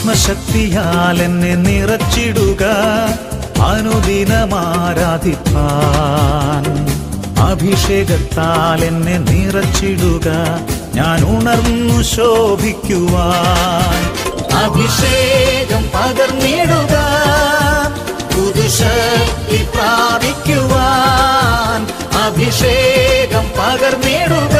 ആത്മശക്തിയാൽ എന്നെ നിറച്ചിടുക അനുദിനമാരാധിപ്പാൻ അഭിഷേകത്താൽ എന്നെ നിറച്ചിടുക ഞാൻ ഉണർന്നു ശോഭിക്കുവാൻ അഭിഷേകം പകർന്നിടുക പുതുശക്തി പ്രാപിക്കുവാൻ അഭിഷേകം പകർന്നിടുക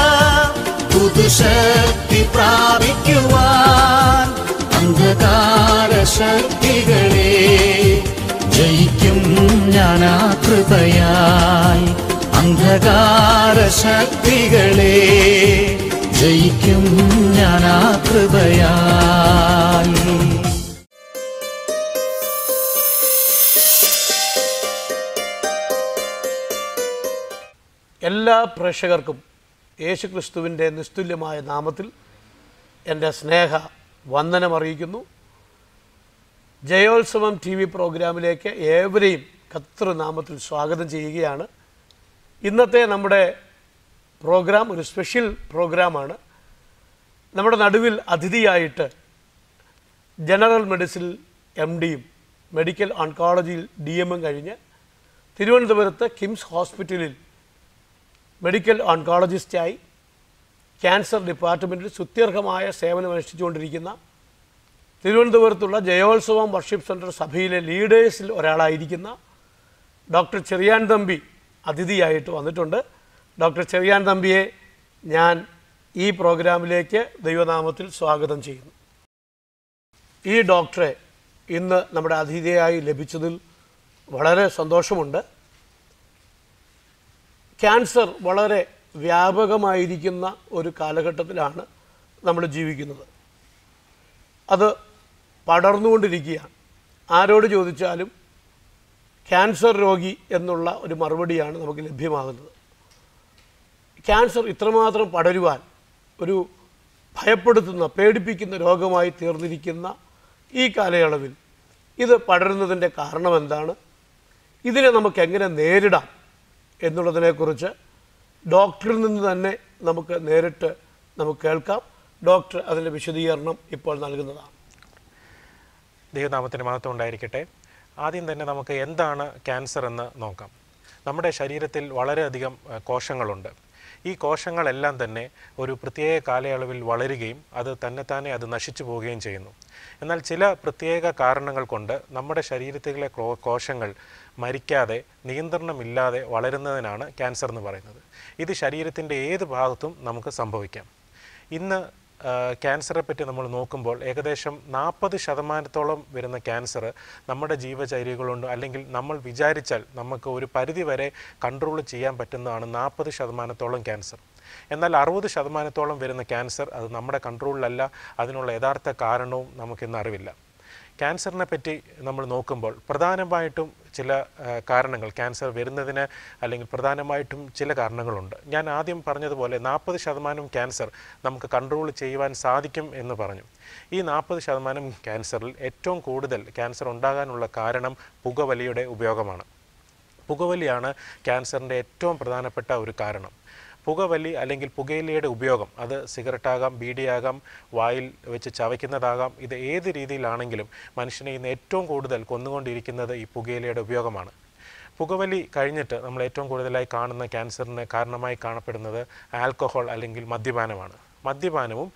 പുതുശക്തി പ്രാപിക്കുവാൻ അന്ധകാര ശക്തികളെ ജയിക്കും ഞാൻ ആ കൃപയാൽ അന്ധകാര ശക്തികളെ ജയിക്കും ഞാൻ ആ കൃപയാൽ എല്ലാ പ്രേക്ഷകർക്കും യേശുക്രിസ്തുവിൻ്റെ നിസ്തുല്യമായ നാമത്തിൽ എൻ്റെ സ്നേഹ വന്ദനം അറിയിക്കുന്നു ജയോത്സവം ടി വി പ്രോഗ്രാമിലേക്ക് ഏവരെയും കത്തൃ നാമത്തിൽ സ്വാഗതം ചെയ്യുകയാണ് ഇന്നത്തെ നമ്മുടെ പ്രോഗ്രാം ഒരു സ്പെഷ്യൽ പ്രോഗ്രാമാണ് നമ്മുടെ നടുവിൽ അതിഥിയായിട്ട് ജനറൽ മെഡിസിൻ എം ഡിയും മെഡിക്കൽ ഓൺകോളജിയിൽ ഡി എമ്മും കഴിഞ്ഞ് തിരുവനന്തപുരത്ത് കിംസ് ഹോസ്പിറ്റലിൽ മെഡിക്കൽ ഓൺകോളജിസ്റ്റായി ക്യാൻസർ ഡിപ്പാർട്ട്മെൻറ്റിൽ സുത്യർഹമായ സേവനം അനുഷ്ഠിച്ചുകൊണ്ടിരിക്കുന്ന തിരുവനന്തപുരത്തുള്ള ജയോത്സവം വർഷിപ്പ് സെൻറ്റർ സഭയിലെ ലീഡേഴ്സിൽ ഒരാളായിരിക്കുന്ന ഡോക്ടർ ചെറിയാൻ തമ്പി അതിഥിയായിട്ട് വന്നിട്ടുണ്ട് ഡോക്ടർ ചെറിയാൻ തമ്പിയെ ഞാൻ ഈ പ്രോഗ്രാമിലേക്ക് ദൈവനാമത്തിൽ സ്വാഗതം ചെയ്യുന്നു ഈ ഡോക്ടറെ ഇന്ന് നമ്മുടെ അതിഥിയായി ലഭിച്ചതിൽ വളരെ സന്തോഷമുണ്ട് ക്യാൻസർ വളരെ വ്യാപകമായിരിക്കുന്ന ഒരു കാലഘട്ടത്തിലാണ് നമ്മൾ ജീവിക്കുന്നത് അത് പടർന്നുകൊണ്ടിരിക്കുകയാണ് ആരോട് ചോദിച്ചാലും ക്യാൻസർ രോഗി എന്നുള്ള ഒരു മറുപടിയാണ് നമുക്ക് ലഭ്യമാകുന്നത് ക്യാൻസർ ഇത്രമാത്രം പടരുവാൻ ഒരു ഭയപ്പെടുത്തുന്ന പേടിപ്പിക്കുന്ന രോഗമായി തീർന്നിരിക്കുന്ന ഈ കാലയളവിൽ ഇത് പടരുന്നതിൻ്റെ കാരണം എന്താണ് ഇതിനെ നമുക്ക് എങ്ങനെ നേരിടാം എന്നുള്ളതിനെക്കുറിച്ച് ഡോക്ടറിൽ നിന്ന് തന്നെ നമുക്ക് നേരിട്ട് നമുക്ക് കേൾക്കാം ഡോക്ടർ അതിൻ്റെ വിശദീകരണം ഇപ്പോൾ നൽകുന്നതാണ് ദൈവനാമത്തിന് മഹത്വം ഉണ്ടായിരിക്കട്ടെ ആദ്യം തന്നെ നമുക്ക് എന്താണ് ക്യാൻസർ എന്ന് നോക്കാം നമ്മുടെ ശരീരത്തിൽ വളരെയധികം അഹ്, കോശങ്ങളുണ്ട് ഈ കോശങ്ങളെല്ലാം തന്നെ ഒരു പ്രത്യേക കാലയളവിൽ വളരുകയും അത് തന്നെത്താനെ അത് നശിച്ചു പോവുകയും ചെയ്യുന്നു എന്നാൽ ചില പ്രത്യേക കാരണങ്ങൾ കൊണ്ട് നമ്മുടെ ശരീരത്തിലെ ക്രോ- കോശങ്ങൾ മരിക്കാതെ നിയന്ത്രണമില്ലാതെ വളരുന്നതിനാണ് ക്യാൻസർ എന്ന് പറയുന്നത് ഇത് ശരീരത്തിൻ്റെ ഏത് ഭാഗത്തും നമുക്ക് സംഭവിക്കാം ഇന്ന് ആ, ക്യാൻസറെ പറ്റി നമ്മൾ നോക്കുമ്പോൾ ഏകദേശം നാൽപ്പത് ശതമാനത്തോളം വരുന്ന ക്യാൻസർ നമ്മുടെ ജീവചര്യകൾ കൊണ്ട് അല്ലെങ്കിൽ നമ്മൾ വിചാരിച്ചാൽ നമുക്ക് ഒരു പരിധി വരെ കൺട്രോൾ ചെയ്യാൻ പറ്റുന്നതാണ് നാൽപ്പത് ശതമാനത്തോളം ക്യാൻസർ എന്നാൽ അറുപത് ശതമാനത്തോളം വരുന്ന ക്യാൻസർ അത് നമ്മുടെ കൺട്രോളിലല്ല അതിനുള്ള യഥാർത്ഥ കാരണവും നമുക്കിന്ന് അറിവില്ല ക്യാൻസറിനെ പറ്റി നമ്മൾ നോക്കുമ്പോൾ പ്രധാനമായിട്ടും ചില ആ, കാരണങ്ങൾ ക്യാൻസർ വരുന്നതിന് അല്ലെങ്കിൽ പ്രധാനമായിട്ടും ചില കാരണങ്ങളുണ്ട് ഞാൻ ആദ്യം പറഞ്ഞതുപോലെ നാൽപ്പത് ശതമാനം ക്യാൻസർ നമുക്ക് കൺട്രോൾ ചെയ്യുവാൻ സാധിക്കും എന്ന് പറഞ്ഞു ഈ നാൽപ്പത് ശതമാനം ക്യാൻസറിൽ ഏറ്റവും കൂടുതൽ ക്യാൻസർ ഉണ്ടാകാനുള്ള കാരണം പുകവലിയുടെ ഉപയോഗമാണ് പുകവലിയാണ് ക്യാൻസറിൻ്റെ ഏറ്റവും പ്രധാനപ്പെട്ട ഒരു കാരണം പുകവലി അല്ലെങ്കിൽ പുകയിലയുടെ ഉപയോഗം അത് സിഗരറ്റാകാം ബീഡിയാകാം വായിൽ വെച്ച് ചവയ്ക്കുന്നതാകാം ഇത് ഏത് രീതിയിലാണെങ്കിലും മനുഷ്യനെ ഇന്ന് ഏറ്റവും കൂടുതൽ കൊന്നുകൊണ്ടിരിക്കുന്നത് ഈ പുകയിലയുടെ ഉപയോഗമാണ് പുകവലി കഴിഞ്ഞിട്ട് നമ്മൾ ഏറ്റവും കൂടുതലായി കാണുന്ന ക്യാൻസറിന് കാരണമായി കാണപ്പെടുന്നത് ആൽക്കഹോൾ അല്ലെങ്കിൽ മദ്യപാനമാണ് മദ്യപാനവും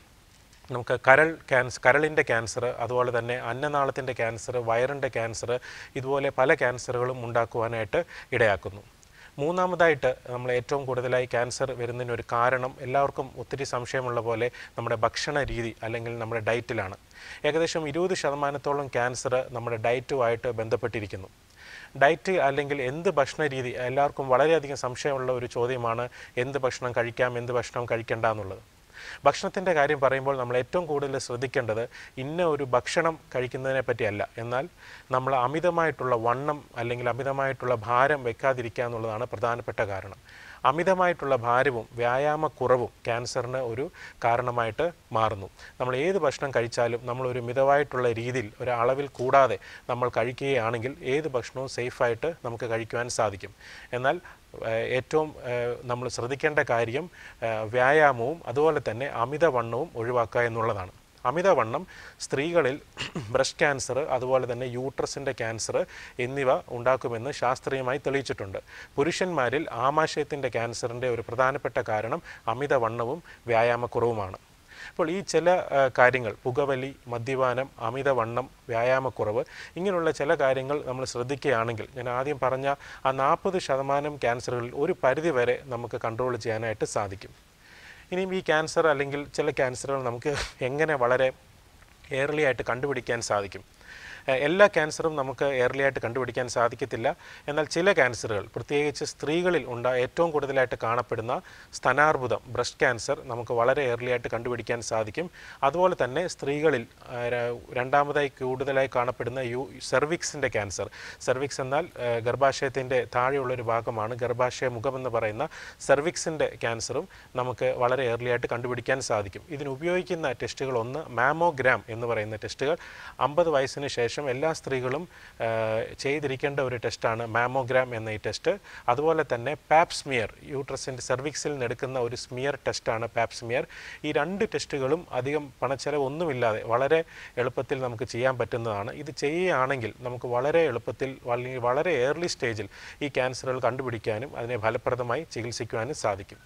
നമുക്ക് കരൾ ക്യാൻസർ കരളിൻ്റെ ക്യാൻസർ അതുപോലെ തന്നെ അന്നനാളത്തിൻ്റെ ക്യാൻസർ വയറിൻ്റെ ക്യാൻസർ ഇതുപോലെ പല ക്യാൻസറുകളും ഉണ്ടാക്കുവാനായിട്ട് ഇടയാക്കുന്നു മൂന്നാമതായിട്ട് നമ്മൾ ഏറ്റവും കൂടുതലായി ക്യാൻസർ വരുന്നതിന് ഒരു കാരണം എല്ലാവർക്കും ഒത്തിരി സംശയമുള്ള പോലെ നമ്മുടെ ഭക്ഷണ രീതി അല്ലെങ്കിൽ നമ്മുടെ ഡയറ്റിലാണ് ഏകദേശം ഇരുപത് ശതമാനത്തോളം ക്യാൻസർ നമ്മുടെ ഡയറ്റുമായിട്ട് ബന്ധപ്പെട്ടിരിക്കുന്നു ഡയറ്റ് അല്ലെങ്കിൽ എന്ത് ഭക്ഷണ രീതി എല്ലാവർക്കും വളരെയധികം സംശയമുള്ള ഒരു ചോദ്യമാണ് എന്ത് ഭക്ഷണം കഴിക്കാം എന്ത് ഭക്ഷണം കഴിക്കേണ്ട എന്നുള്ളത് ഭക്ഷണത്തിൻ്റെ കാര്യം പറയുമ്പോൾ നമ്മൾ ഏറ്റവും കൂടുതൽ ശ്രദ്ധിക്കേണ്ടത് ഇന്ന ഒരു ഭക്ഷണം കഴിക്കുന്നതിനെ പറ്റിയല്ല എന്നാൽ നമ്മൾ അമിതമായിട്ടുള്ള വണ്ണം അല്ലെങ്കിൽ അമിതമായിട്ടുള്ള ഭാരം വെക്കാതിരിക്കുക എന്നുള്ളതാണ് പ്രധാനപ്പെട്ട കാരണം അമിതമായിട്ടുള്ള ഭാരവും വ്യായാമക്കുറവും ക്യാൻസറിന് ഒരു കാരണമായിട്ട് മാറുന്നു നമ്മൾ ഏത് ഭക്ഷണം കഴിച്ചാലും നമ്മൾ ഒരു മിതമായിട്ടുള്ള രീതിയിൽ ഒരു അളവിൽ കൂടാതെ നമ്മൾ കഴിക്കുകയാണെങ്കിൽ ഏത് ഭക്ഷണവും സേഫായിട്ട് നമുക്ക് കഴിക്കുവാൻ സാധിക്കും എന്നാൽ ഏഹ്, ഏറ്റവും ഏഹ്, നമ്മൾ ശ്രദ്ധിക്കേണ്ട കാര്യം ഏഹ്, വ്യായാമവും അതുപോലെ തന്നെ അമിതവണ്ണവും ഒഴിവാക്കുക എന്നുള്ളതാണ് അമിതവണ്ണം സ്ത്രീകളിൽ ബ്രസ്റ്റ് ക്യാൻസർ അതുപോലെ തന്നെ യൂട്രസിൻ്റെ ക്യാൻസർ എന്നിവ ഉണ്ടാക്കുമെന്ന് ശാസ്ത്രീയമായി തെളിയിച്ചിട്ടുണ്ട് പുരുഷന്മാരിൽ ആമാശയത്തിൻ്റെ ക്യാൻസറിൻ്റെ ഒരു പ്രധാനപ്പെട്ട കാരണം അമിതവണ്ണവും വ്യായാമക്കുറവുമാണ് അപ്പോൾ ഈ ചില ആ, കാര്യങ്ങൾ പുകവലി മദ്യപാനം അമിതവണ്ണം വ്യായാമക്കുറവ് ഇങ്ങനെയുള്ള ചില കാര്യങ്ങൾ നമ്മൾ ശ്രദ്ധിക്കുകയാണെങ്കിൽ ഞാൻ ആദ്യം പറഞ്ഞ ആ നാൽപ്പത് ശതമാനം ക്യാൻസറുകളിൽ ഒരു പരിധി വരെ നമുക്ക് കൺട്രോൾ ചെയ്യാനായിട്ട് സാധിക്കും ഇനിയും ഈ ക്യാൻസർ അല്ലെങ്കിൽ ചില ക്യാൻസറുകൾ നമുക്ക് എങ്ങനെ വളരെ ഏർലി ആയിട്ട് കണ്ടുപിടിക്കാൻ സാധിക്കും ഏഹ് എല്ലാ ക്യാൻസറും നമുക്ക് ഏർലി ആയിട്ട് കണ്ടുപിടിക്കാൻ സാധിക്കത്തില്ല എന്നാൽ ചില ക്യാൻസറുകൾ പ്രത്യേകിച്ച് സ്ത്രീകളിൽ ഉണ്ടാ ഏറ്റവും കൂടുതലായിട്ട് കാണപ്പെടുന്ന സ്തനാർബുദം ബ്രസ്റ്റ് ക്യാൻസർ നമുക്ക് വളരെ ഏർലി ആയിട്ട് കണ്ടുപിടിക്കാൻ സാധിക്കും അതുപോലെ തന്നെ സ്ത്രീകളിൽ ആ, ര- രണ്ടാമതായി കൂടുതലായി കാണപ്പെടുന്ന യു സെർവിക്സിൻ്റെ ക്യാൻസർ സെർവിക്സ് എന്നാൽ ആ, ഗർഭാശയത്തിൻ്റെ താഴെയുള്ള ഒരു ഭാഗമാണ് ഗർഭാശയ മുഖം എന്ന് പറയുന്ന സെർവിക്സിൻ്റെ ക്യാൻസറും നമുക്ക് വളരെ ഏർലി ആയിട്ട് കണ്ടുപിടിക്കാൻ സാധിക്കും ഇതിന് ഉപയോഗിക്കുന്ന ടെസ്റ്റുകൾ ഒന്ന് മാമോഗ്രാം എന്ന് പറയുന്ന ടെസ്റ്റുകൾ അമ്പത് വയസ്സിന് ശേഷം എല്ലാ സ്ത്രീകളും ആ, ചെയ്തിരിക്കേണ്ട ഒരു ടെസ്റ്റാണ് മാമോഗ്രാം എന്ന ഈ ടെസ്റ്റ് അതുപോലെ തന്നെ പാപ് സ്മിയർ യൂട്രസിൻ്റെ സെർവിക്സിൽ നിന്ന് എടുക്കുന്ന ഒരു സ്മിയർ ടെസ്റ്റാണ് പാപ് സ്മിയർ ഈ രണ്ട് ടെസ്റ്റുകളും അധികം പണച്ചെലവ് ഒന്നുമില്ലാതെ വളരെ എളുപ്പത്തിൽ നമുക്ക് ചെയ്യാൻ പറ്റുന്നതാണ് ഇത് ചെയ്യുകയാണെങ്കിൽ നമുക്ക് വളരെ എളുപ്പത്തിൽ വളരെ വളരെ ഏർലി സ്റ്റേജിൽ ഈ ക്യാൻസറുകൾ കണ്ടുപിടിക്കാനും അതിനെ ഫലപ്രദമായി ചികിത്സിക്കുവാനും സാധിക്കും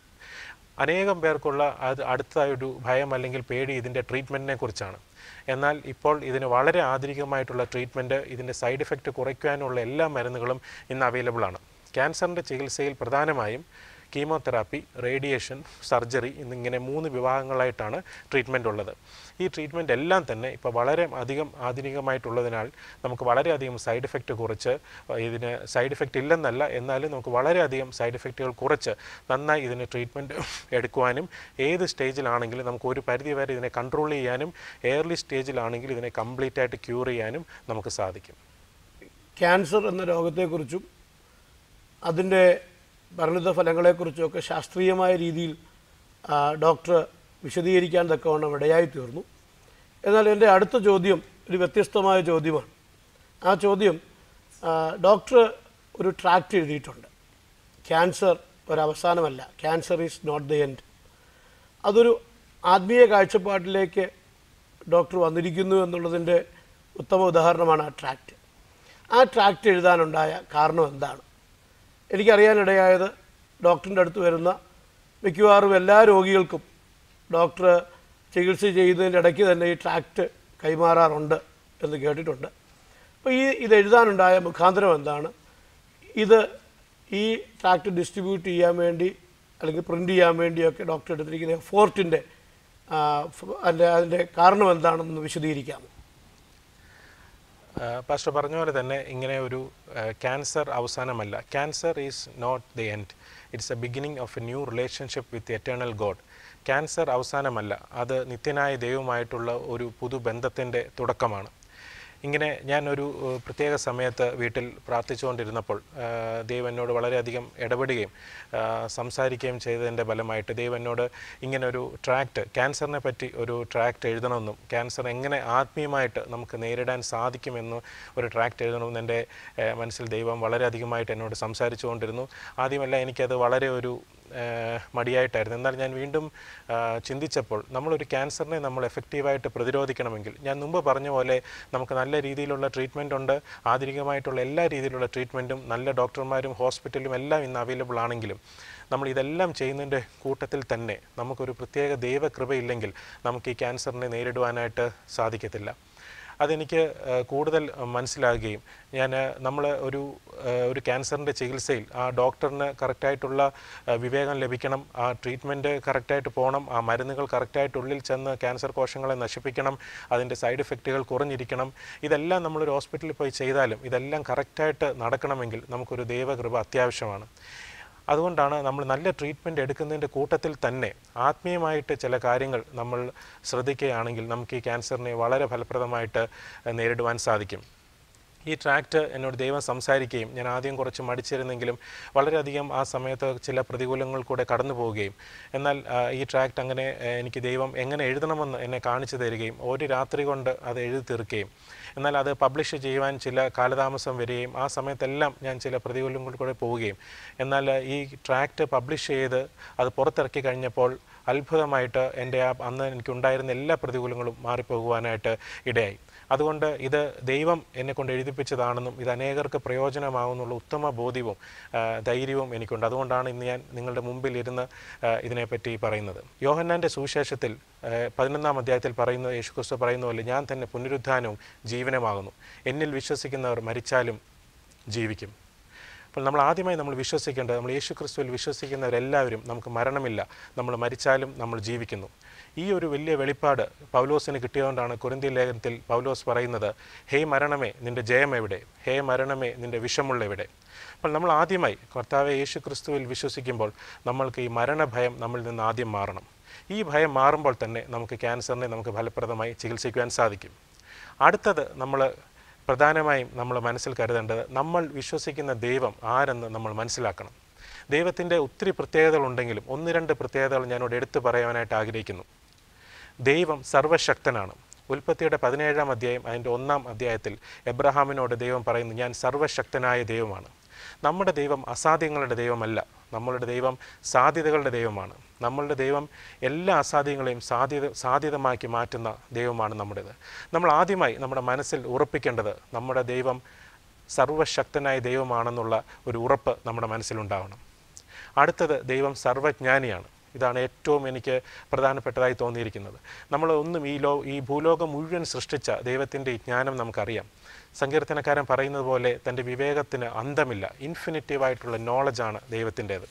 അനേകം പേർക്കുള്ള അത് അടുത്ത ഒരു ഭയം അല്ലെങ്കിൽ പേടി ഇതിൻ്റെ ട്രീറ്റ്മെൻറ്റിനെ കുറിച്ചാണ് എന്നാൽ ഇപ്പോൾ ഇതിന് വളരെ ആധുനികമായിട്ടുള്ള ട്രീറ്റ്മെൻറ്റ് ഇതിൻ്റെ സൈഡ് ഇഫക്റ്റ് കുറയ്ക്കാനുള്ള എല്ലാ മരുന്നുകളും ഇന്ന് അവൈലബിൾ ആണ് ക്യാൻസറിൻ്റെ ചികിത്സയിൽ പ്രധാനമായും കീമോതെറാപ്പി റേഡിയേഷൻ സർജറി എന്നിങ്ങനെ മൂന്ന് വിഭാഗങ്ങളായിട്ടാണ് ട്രീറ്റ്മെൻറ്റ് ഉള്ളത് ഈ ട്രീറ്റ്മെൻറ്റ് എല്ലാം തന്നെ ഇപ്പോൾ വളരെ അധികം ആധുനികമായിട്ടുള്ളതിനാൽ നമുക്ക് വളരെയധികം സൈഡ് ഇഫക്റ്റ് കുറച്ച് ഇതിന് സൈഡ് ഇഫക്റ്റ് ഇല്ലെന്നല്ല എന്നാലും നമുക്ക് വളരെയധികം സൈഡ് ഇഫക്റ്റുകൾ കുറച്ച് നന്നായി ഇതിന് ട്രീറ്റ്മെൻറ്റ് എടുക്കുവാനും ഏത് സ്റ്റേജിലാണെങ്കിലും നമുക്ക് ഒരു പരിധി വരെ ഇതിനെ കൺട്രോൾ ചെയ്യാനും ഏർലി സ്റ്റേജിലാണെങ്കിൽ ഇതിനെ കംപ്ലീറ്റ് ആയിട്ട് ക്യൂർ ചെയ്യാനും നമുക്ക് സാധിക്കും ക്യാൻസർ എന്ന രോഗത്തെക്കുറിച്ചും അതിൻ്റെ പരിണിത ഫലങ്ങളെക്കുറിച്ചുമൊക്കെ ശാസ്ത്രീയമായ രീതിയിൽ ആ, ഡോക്ടർ വിശദീകരിക്കാൻ തക്കവണ്ണം ഇടയായി തീർന്നു എന്നാൽ എൻ്റെ അടുത്ത ചോദ്യം ഒരു വ്യത്യസ്തമായ ചോദ്യമാണ് ആ ചോദ്യം ആ, ഡോക്ടർ ഒരു ട്രാക്റ്റ് എഴുതിയിട്ടുണ്ട് ക്യാൻസർ ഒരവസാനമല്ല cancer is not the end അതൊരു ആത്മീയ കാഴ്ചപ്പാടിലേക്ക് ഡോക്ടർ വന്നിരിക്കുന്നു എന്നുള്ളതിൻ്റെ ഉത്തമ ഉദാഹരണമാണ് ആ ട്രാക്റ്റ് ആ ട്രാക്റ്റ് എഴുതാനുണ്ടായ കാരണം എന്താണ് എനിക്കറിയാനിടയായത് ഡോക്ടറിൻ്റെ അടുത്ത് വരുന്ന മിക്കവാറും എല്ലാ രോഗികൾക്കും ഡോക്ടർ ചികിത്സ ചെയ്യുന്നതിൻ്റെ ഇടയ്ക്ക് തന്നെ ഈ ട്രാക്റ്റ് കൈമാറാറുണ്ട് എന്ന് കേട്ടിട്ടുണ്ട് അപ്പോൾ ഈ ഇത് എഴുതാനുണ്ടായ മുഖാന്തരം എന്താണ് ഇത് ഈ ട്രാക്റ്റ് ഡിസ്ട്രിബ്യൂട്ട് ചെയ്യാൻ വേണ്ടി അല്ലെങ്കിൽ പ്രിൻ്റ് ചെയ്യാൻ വേണ്ടിയൊക്കെ ഡോക്ടർ എടുത്തിരിക്കുന്ന എഫോർട്ടിൻ്റെ അതിൻ്റെ അതിൻ്റെ കാരണം എന്താണെന്ന് വിശദീകരിക്കാമോ പാസ്റ്റർ പറഞ്ഞ പോലെ തന്നെ ഇങ്ങനെ ഒരു ക്യാൻസർ അവസാനമല്ല cancer is not the end it's a beginning of a new relationship with eternal God cancer അവസാനമല്ല അത് നിത്യനായ ദൈവമായിട്ടുള്ള ഒരു പുതുബന്ധത്തിൻ്റെ തുടക്കമാണ് ഇങ്ങനെ ഞാൻ ഒരു ഏഹ്, പ്രത്യേക സമയത്ത് വീട്ടിൽ പ്രാർത്ഥിച്ചുകൊണ്ടിരുന്നപ്പോൾ ഏഹ്, ദൈവം എന്നോട് വളരെയധികം ഇടപെടുകയും ഏഹ്, സംസാരിക്കുകയും ചെയ്തതിൻ്റെ ഫലമായിട്ട് ദൈവം എന്നോട് ഇങ്ങനെ ഒരു ട്രാക്റ്റ് ക്യാൻസറിനെ പറ്റി ഒരു ട്രാക്റ്റ് എഴുതണമെന്നും ക്യാൻസർ എങ്ങനെ ആത്മീയമായിട്ട് നമുക്ക് നേരിടാൻ സാധിക്കുമെന്ന് ഒരു ട്രാക്റ്റ് എഴുതണമെന്ന് എൻ്റെ ഏഹ്, മനസ്സിൽ ദൈവം വളരെയധികമായിട്ട് എന്നോട് സംസാരിച്ചുകൊണ്ടിരുന്നു ആദ്യമല്ല എനിക്കത് വളരെ ഒരു ഏഹ് മടിയായിട്ടായിരുന്നു എന്നാൽ ഞാൻ വീണ്ടും ആഹ് ചിന്തിച്ചപ്പോൾ നമ്മളൊരു ക്യാൻസറിനെ നമ്മൾ എഫക്റ്റീവായിട്ട് പ്രതിരോധിക്കണമെങ്കിൽ ഞാൻ മുമ്പ് പറഞ്ഞ പോലെ നമുക്ക് നല്ല രീതിയിലുള്ള ട്രീറ്റ്മെൻ്റ് ഉണ്ട് ആധുനികമായിട്ടുള്ള എല്ലാ രീതിയിലുള്ള ട്രീറ്റ്മെൻറ്റും നല്ല ഡോക്ടർമാരും ഹോസ്പിറ്റലും എല്ലാം ഇന്ന് അവൈലബിൾ ആണെങ്കിലും നമ്മൾ ഇതെല്ലാം ചെയ്യുന്നതിൻ്റെ കൂട്ടത്തിൽ തന്നെ നമുക്കൊരു പ്രത്യേക ദൈവകൃപയില്ലെങ്കിൽ നമുക്ക് ഈ ക്യാൻസറിനെ നേരിടുവാനായിട്ട് സാധിക്കത്തില്ല അതെനിക്ക് ഏഹ്, കൂടുതൽ ഏഹ്, മനസ്സിലാകുകയും ഞാൻ നമ്മൾ ഒരു ഏഹ്, ഒരു ക്യാൻസറിൻ്റെ ചികിത്സയിൽ ആ ഡോക്ടറിന് കറക്റ്റായിട്ടുള്ള ഏഹ്, വിവേകം ലഭിക്കണം ആ ട്രീറ്റ്മെൻറ്റ് കറക്റ്റായിട്ട് പോകണം ആ മരുന്നുകൾ കറക്റ്റായിട്ട് ഉള്ളിൽ ചെന്ന് ക്യാൻസർ കോശങ്ങളെ നശിപ്പിക്കണം അതിൻ്റെ സൈഡ് ഇഫക്റ്റുകൾ കുറഞ്ഞിരിക്കണം ഇതെല്ലാം നമ്മളൊരു ഹോസ്പിറ്റലിൽ പോയി ചെയ്താലും ഇതെല്ലാം കറക്റ്റായിട്ട് നടക്കണമെങ്കിൽ നമുക്കൊരു ദൈവകൃപ അത്യാവശ്യമാണ് അതുകൊണ്ടാണ് നമ്മൾ നല്ല ട്രീറ്റ്മെൻറ്റ് എടുക്കുന്നതിൻ്റെ കൂട്ടത്തിൽ തന്നെ ആത്മീയമായിട്ട് ചില കാര്യങ്ങൾ നമ്മൾ ശ്രദ്ധിക്കുകയാണെങ്കിൽ നമുക്ക് ഈ ക്യാൻസറിനെ വളരെ ഫലപ്രദമായിട്ട് ഏഹ്, നേരിടുവാൻ സാധിക്കും ഈ ട്രാക്റ്റ് എന്നോട് ദൈവം സംസാരിക്കുകയും ഞാൻ ആദ്യം കുറച്ച് മടിച്ചിരുന്നെങ്കിലും വളരെയധികം ആ സമയത്ത് ചില പ്രതികൂലങ്ങൾ കൂടെ കടന്നു പോവുകയും എന്നാൽ ആ, ഈ ട്രാക്റ്റ് അങ്ങനെ ആ, എനിക്ക് ദൈവം എങ്ങനെ എഴുതണമെന്ന് എന്നെ കാണിച്ചു തരികയും ഒരു രാത്രി കൊണ്ട് അത് എഴുതി തീർക്കുകയും എന്നാൽ അത് പബ്ലിഷ് ചെയ്യുവാൻ ചില കാലതാമസം വരികയും ആ സമയത്തെല്ലാം ഞാൻ ചില പ്രതികൂലങ്ങൾ കൂടെ പോവുകയും എന്നാൽ ഈ ട്രാക്റ്റ് പബ്ലിഷ് ചെയ്ത് അത് പുറത്തിറക്കി കഴിഞ്ഞപ്പോൾ അത്ഭുതമായിട്ട് എൻ്റെ ആ അന്ന് എനിക്കുണ്ടായിരുന്ന എല്ലാ പ്രതികൂലങ്ങളും മാറിപ്പോകുവാനായിട്ട് ഇടയായി അതുകൊണ്ട് ഇത് ദൈവം എന്നെ കൊണ്ട് എഴുതിപ്പിച്ചതാണെന്നും ഇത് അനേകർക്ക് പ്രയോജനമാകുന്നുള്ള ഉത്തമ ബോധ്യവും ആ, ധൈര്യവും എനിക്കുണ്ട് അതുകൊണ്ടാണ് ഇന്ന് ഞാൻ നിങ്ങളുടെ മുമ്പിൽ ഇരുന്ന് ആ, ഇതിനെപ്പറ്റി പറയുന്നത് യോഹന്നാൻ്റെ സുവിശേഷത്തിൽ ആ, പതിനൊന്നാം അധ്യായത്തിൽ പറയുന്ന യേശുക്രിസ്തു പറയുന്ന പോലെ ഞാൻ തന്നെ പുനരുദ്ധാനവും ജീവനമാകുന്നു എന്നിൽ വിശ്വസിക്കുന്നവർ മരിച്ചാലും ജീവിക്കും അപ്പോൾ നമ്മൾ ആദ്യമായി നമ്മൾ വിശ്വസിക്കേണ്ടത് നമ്മൾ യേശു ക്രിസ്തുവിൽ വിശ്വസിക്കുന്നവരെല്ലാവരും നമുക്ക് മരണമില്ല നമ്മൾ മരിച്ചാലും നമ്മൾ ജീവിക്കുന്നു ഈ ഒരു വലിയ വെളിപ്പാട് പൗലോസിന് കിട്ടിയതുകൊണ്ടാണ് കുരുന്തി ലേഖനത്തിൽ പൗലോസ് പറയുന്നത് ഹേ മരണമേ നിന്റെ ജയം എവിടെ ഹേ മരണമേ നിന്റെ വിഷമുള്ള എവിടെ അപ്പോൾ നമ്മൾ ആദ്യമായി കർത്താവെ യേശു ക്രിസ്തുവിൽ വിശ്വസിക്കുമ്പോൾ നമ്മൾക്ക് ഈ മരണഭയം നമ്മളിൽ നിന്ന് ആദ്യം മാറണം ഈ ഭയം മാറുമ്പോൾ തന്നെ നമുക്ക് ക്യാൻസറിനെ നമുക്ക് ഫലപ്രദമായി ചികിത്സിക്കുവാൻ സാധിക്കും അടുത്തത് നമ്മൾ പ്രധാനമായും നമ്മൾ മനസ്സിൽ കരുതേണ്ടത് നമ്മൾ വിശ്വസിക്കുന്ന ദൈവം ആരെന്ന് നമ്മൾ മനസ്സിലാക്കണം ദൈവത്തിൻ്റെ ഒത്തിരി പ്രത്യേകതകളുണ്ടെങ്കിലും ഒന്ന് രണ്ട് പ്രത്യേകതകൾ ഞാനിവിടെ എടുത്തു പറയാനായിട്ട് ആഗ്രഹിക്കുന്നു ദൈവം സർവശക്തനാണ് ഉൽപ്പത്തിയുടെ പതിനേഴാം അധ്യായം അതിൻ്റെ ഒന്നാം അധ്യായത്തിൽ എബ്രഹാമിനോട് ദൈവം പറയുന്നു ഞാൻ സർവശക്തനായ ദൈവമാണ് നമ്മുടെ ദൈവം അസാധ്യങ്ങളുടെ ദൈവമല്ല നമ്മളുടെ ദൈവം സാധ്യതകളുടെ ദൈവമാണ് നമ്മളുടെ ദൈവം എല്ലാ അസാധ്യങ്ങളെയും സാധ്യത സാധ്യതമാക്കി മാറ്റുന്ന ദൈവമാണ് നമ്മുടേത് നമ്മൾ ആദ്യമായി നമ്മുടെ മനസ്സിൽ ഉറപ്പിക്കേണ്ടത് നമ്മുടെ ദൈവം സർവശക്തനായ ദൈവമാണെന്നുള്ള ഒരു ഉറപ്പ് നമ്മുടെ മനസ്സിലുണ്ടാവണം അടുത്തത് ദൈവം സർവജ്ഞാനിയാണ് ഇതാണ് ഏറ്റവും എനിക്ക് പ്രധാനപ്പെട്ടതായി തോന്നിയിരിക്കുന്നത് നമ്മൾ ഒന്നും ഈ ലോ ഈ ഭൂലോകം മുഴുവൻ സൃഷ്ടിച്ച ദൈവത്തിൻ്റെ ഈ ജ്ഞാനം നമുക്കറിയാം സങ്കീർത്തനക്കാരൻ പറയുന്നത് പോലെ തൻ്റെ വിവേകത്തിന് അന്തമില്ല ഇൻഫിനിറ്റീവായിട്ടുള്ള നോളജാണ് ദൈവത്തിൻ്റേത്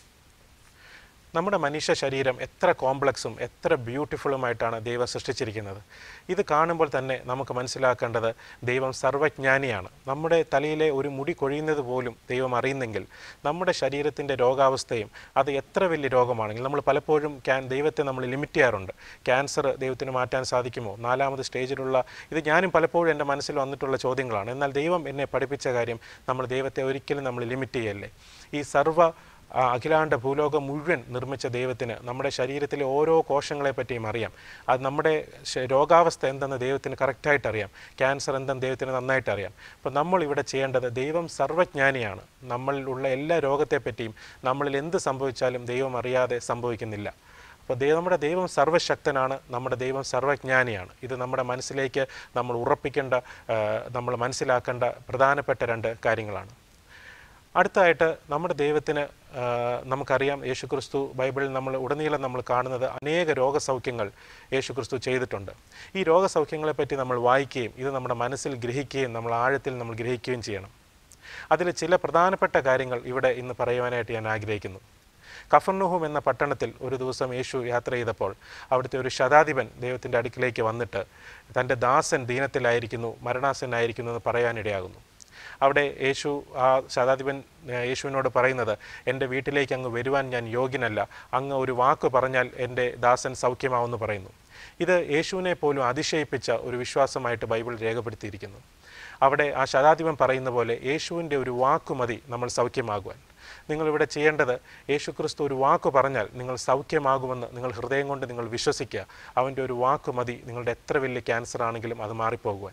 നമ്മുടെ മനുഷ്യ ശരീരം എത്ര കോംപ്ലക്സും എത്ര ബ്യൂട്ടിഫുള്ളുമായിട്ടാണ് ദൈവം സൃഷ്ടിച്ചിരിക്കുന്നത് ഇത് കാണുമ്പോൾ തന്നെ നമുക്ക് മനസ്സിലാക്കേണ്ടത് ദൈവം സർവജ്ഞാനിയാണ് നമ്മുടെ തലയിലെ ഒരു മുടി കൊഴിയുന്നത് പോലും ദൈവം അറിയുന്നെങ്കിൽ നമ്മുടെ ശരീരത്തിൻ്റെ രോഗാവസ്ഥയും അത് എത്ര വലിയ രോഗമാണെങ്കിൽ നമ്മൾ പലപ്പോഴും ക്യാൻ ദൈവത്തെ നമ്മൾ ലിമിറ്റ് ചെയ്യാറുണ്ട് ക്യാൻസർ ദൈവത്തിന് മാറ്റാൻ സാധിക്കുമോ നാലാമത് സ്റ്റേജിലുള്ള ഇത് ഞാനും പലപ്പോഴും എൻ്റെ മനസ്സിൽ വന്നിട്ടുള്ള ചോദ്യങ്ങളാണ് എന്നാൽ ദൈവം എന്നെ പഠിപ്പിച്ച കാര്യം നമ്മൾ ദൈവത്തെ ഒരിക്കലും നമ്മൾ ലിമിറ്റ് ചെയ്യല്ലേ ഈ സർവ്വ ആ അഖിലാണ്ട ഭൂലോകം മുഴുവൻ നിർമ്മിച്ച ദൈവത്തിന് നമ്മുടെ ശരീരത്തിലെ ഓരോ കോശങ്ങളെ പറ്റിയും അറിയാം അത് നമ്മുടെ ശ- രോഗാവസ്ഥ എന്തെന്ന് ദൈവത്തിന് കറക്റ്റായിട്ട് അറിയാം ക്യാൻസർ എന്തെന്ന് ദൈവത്തിന് നന്നായിട്ട് അറിയാം അപ്പോൾ നമ്മൾ ഇവിടെ ചെയ്യേണ്ടത് ദൈവം സർവജ്ഞാനിയാണ് നമ്മളിലുള്ള എല്ലാ രോഗത്തെപ്പറ്റിയും നമ്മളിൽ എന്ത് സംഭവിച്ചാലും ദൈവം അറിയാതെ സംഭവിക്കുന്നില്ല അപ്പോൾ ദൈവം നമ്മുടെ ദൈവം സർവശക്തനാണ് നമ്മുടെ ദൈവം സർവജ്ഞാനിയാണ് ഇത് നമ്മുടെ മനസ്സിലേക്ക് നമ്മൾ ഉറപ്പിക്കേണ്ട ആ, നമ്മൾ മനസ്സിലാക്കേണ്ട പ്രധാനപ്പെട്ട രണ്ട് കാര്യങ്ങളാണ് അടുത്തതായിട്ട് നമ്മുടെ ദൈവത്തിന് ആ, നമുക്കറിയാം യേശുക്രിസ്തു ബൈബിളിൽ നമ്മൾ ഉടനീളം നമ്മൾ കാണുന്നത് അനേക രോഗസൗഖ്യങ്ങൾ യേശുക്രിസ്തു ചെയ്തിട്ടുണ്ട് ഈ രോഗസൗഖ്യങ്ങളെ പറ്റി നമ്മൾ വായിക്കുകയും ഇത് നമ്മുടെ മനസ്സിൽ ഗ്രഹിക്കുകയും നമ്മൾ ആഴത്തിൽ നമ്മൾ ഗ്രഹിക്കുകയും ചെയ്യണം അതിൽ ചില പ്രധാനപ്പെട്ട കാര്യങ്ങൾ ഇവിടെ ഇന്ന് പറയുവാനായിട്ട് ഞാൻ ആഗ്രഹിക്കുന്നു കഫർനുഹും എന്ന പട്ടണത്തിൽ ഒരു ദിവസം യേശു യാത്ര ചെയ്തപ്പോൾ അവിടുത്തെ ഒരു ശതാധിപൻ ദൈവത്തിൻ്റെ അടുക്കിലേക്ക് വന്നിട്ട് തൻ്റെ ദാസൻ ദീനത്തിലായിരിക്കുന്നു മരണാസനായിരിക്കുന്നു എന്ന് പറയാനിടയാകുന്നു അവിടെ യേശു ആ ശതാധിപൻ ഏഹ്, യേശുവിനോട് പറയുന്നത് എൻ്റെ വീട്ടിലേക്ക് അങ്ങ് വരുവാൻ ഞാൻ യോഗ്യനല്ല അങ്ങ് ഒരു വാക്ക് പറഞ്ഞാൽ എൻ്റെ ദാസൻ സൗഖ്യമാവെന്ന് പറയുന്നു ഇത് യേശുവിനെ പോലും അതിശയിപ്പിച്ച ഒരു വിശ്വാസമായിട്ട് ബൈബിൾ രേഖപ്പെടുത്തിയിരിക്കുന്നു അവിടെ ആ ശതാധിപൻ പറയുന്ന പോലെ യേശുവിൻ്റെ ഒരു വാക്ക് മതി നമ്മൾ സൗഖ്യമാകുവാൻ നിങ്ങളിവിടെ ചെയ്യേണ്ടത് യേശുക്രിസ്തു ഒരു വാക്ക് പറഞ്ഞാൽ നിങ്ങൾ സൗഖ്യമാകുമെന്ന് നിങ്ങൾ ഹൃദയം കൊണ്ട് നിങ്ങൾ വിശ്വസിക്കുക അവൻ്റെ ഒരു വാക്ക് മതി നിങ്ങളുടെ എത്ര വലിയ ക്യാൻസർ ആണെങ്കിലും അത് മാറിപ്പോകുവാൻ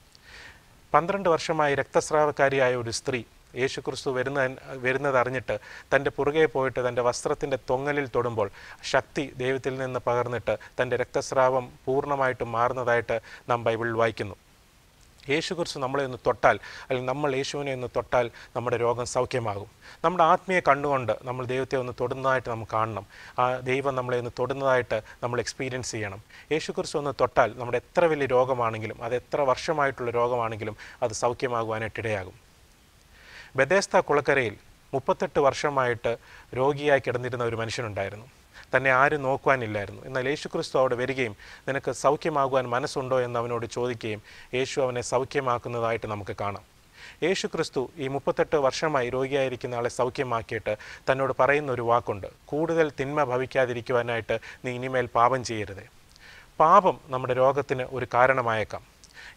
പന്ത്രണ്ട് വർഷമായി രക്തസ്രാവക്കാരിയായ ഒരു സ്ത്രീ യേശുക്രിസ്തു വരുന്ന വരുന്നത് അറിഞ്ഞിട്ട് തൻ്റെ പുറകെ പോയിട്ട് തൻ്റെ വസ്ത്രത്തിൻ്റെ തൊങ്ങലിൽ തൊടുമ്പോൾ ശക്തി ദൈവത്തിൽ നിന്ന് പകർന്നിട്ട് തൻ്റെ രക്തസ്രാവം പൂർണ്ണമായിട്ടും മാറുന്നതായിട്ട് നാം ബൈബിളിൽ വായിക്കുന്നു യേശുക്രിസ്തു നമ്മളെ ഒന്ന് തൊട്ടാൽ അല്ലെങ്കിൽ നമ്മൾ യേശുവിനെ ഒന്ന് തൊട്ടാൽ നമ്മുടെ രോഗം സൗഖ്യമാകും നമ്മുടെ ആത്മീയ കണ്ണുകൊണ്ട് നമ്മൾ ദൈവത്തെ ഒന്ന് തൊടുന്നതായിട്ട് നമുക്ക് കാണണം ആ ദൈവം നമ്മളെ ഒന്ന് തൊടുന്നതായിട്ട് നമ്മൾ എക്സ്പീരിയൻസ് ചെയ്യണം യേശുക്രിസ്തു ഒന്ന് തൊട്ടാൽ നമ്മുടെ എത്ര വലിയ രോഗമാണെങ്കിലും അത് എത്ര വർഷമായിട്ടുള്ള രോഗമാണെങ്കിലും അത് സൗഖ്യമാകുവാനായിട്ട് ഇടയാകും ബദേസ്ത കുളക്കരയിൽ മുപ്പത്തെട്ട് വർഷമായിട്ട് രോഗിയായി കിടന്നിരുന്ന ഒരു മനുഷ്യനുണ്ടായിരുന്നു തന്നെ ആരും നോക്കുവാനില്ലായിരുന്നു എന്നാൽ യേശുക്രിസ്തു അവിടെ വരികയും നിനക്ക് സൗഖ്യമാകുവാൻ മനസ്സുണ്ടോ എന്ന് അവനോട് ചോദിക്കുകയും യേശു അവനെ സൗഖ്യമാക്കുന്നതായിട്ട് നമുക്ക് കാണാം യേശുക്രിസ്തു ഈ മുപ്പത്തെട്ട് വർഷമായി രോഗിയായിരിക്കുന്ന ആളെ സൗഖ്യമാക്കിയിട്ട് തന്നോട് പറയുന്ന ഒരു വാക്കുണ്ട് കൂടുതൽ തിന്മ ഭവിക്കാതിരിക്കുവാനായിട്ട് നീ ഇനിമേൽ പാപം ചെയ്യരുതേ പാപം നമ്മുടെ രോഗത്തിന് ഒരു കാരണമായേക്കാം